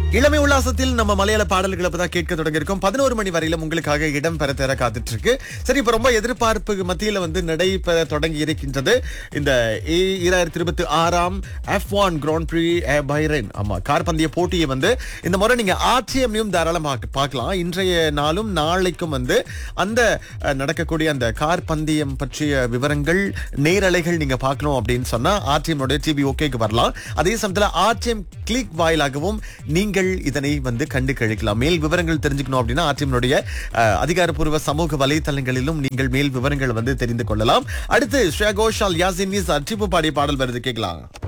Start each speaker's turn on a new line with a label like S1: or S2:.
S1: இளமை உல்லாசத்தில் நம்ம மலையாள பாடல்களை தான் கேட்க தொடங்கியிருக்கோம் பதினோரு மணி வரையிலும் உங்களுக்காக இடம் பெற தர காத்துட்டு இருக்கு சரி இப்ப ரொம்ப எதிர்பார்ப்பு மத்தியில வந்து நடைபெற தொடங்கி இருக்கின்றது இந்த இரண்டாயிரத்தி இருபத்தி ஆறாம் F one grand prix Bahrain ஆமா கார் பந்தய போட்டியை வந்து இந்த முறை நீங்க ஆர்டிஎம்லையும் தாராளமா பார்க்கலாம் இன்றைய நாளும் நாளைக்கும் வந்து அந்த அஹ், நடக்கக்கூடிய அந்த கார் பந்தயம் பற்றிய விவரங்கள் நேரலைகள் நீங்க பார்க்கணும் அப்படின்னு சொன்னா ஆர்டிஎம் டிவி ஓகேக்கு வரலாம் அதே சமயத்துல ஆர்டிஎம் கிளிக் வாயிலாகவும் நீங்கள் இதனை வந்து கண்டு கழிக்கலாம் மேல் விவரங்கள் தெரிஞ்சுக்கணும் அப்படின்னா ஆர்டிஎம்னுடைய அதிகாரப்பூர்வ சமூக வலைத்தளங்களிலும் நீங்கள் மேல் விவரங்கள் வந்து தெரிந்து கொள்ளலாம் அடுத்து ஸ்ரேயா கோஷால் யாசின் அற்றிப்பு பாடிய பாடல் வருது கேட்கலாம்